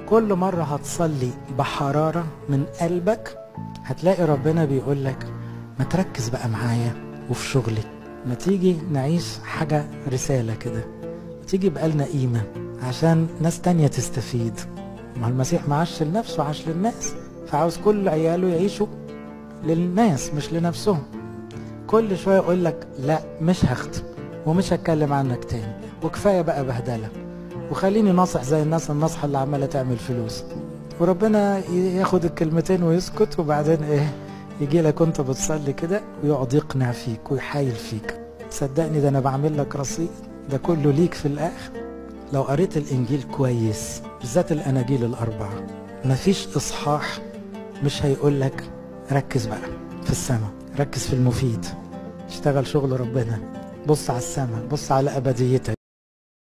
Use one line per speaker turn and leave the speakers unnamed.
كل مرة هتصلي بحرارة من قلبك هتلاقي ربنا بيقول لك ما تركز بقى معايا وفي شغلي ما تيجي نعيش حاجة رسالة كده ما تيجي بقالنا قيمة عشان ناس تانية تستفيد ما المسيح ما عاش لنفسه عاش للناس فعاوز كل عياله يعيشوا للناس مش لنفسهم كل شوية يقول لك لا مش هختم ومش هتكلم عنك تاني وكفاية بقى بهدلة وخليني ناصح زي الناس الناصحة اللي عمالة تعمل فلوس وربنا ياخد الكلمتين ويسكت وبعدين ايه يجي لك وانت بتصلي كده ويقعد يقنع فيك ويحايل فيك صدقني ده انا بعمل لك رصيد ده كله ليك في الاخر لو قريت الانجيل كويس بالذات الاناجيل الاربعه مفيش اصحاح مش هيقول لك ركز بقى في السماء ركز في المفيد اشتغل شغل ربنا بص على السماء بص على ابديتك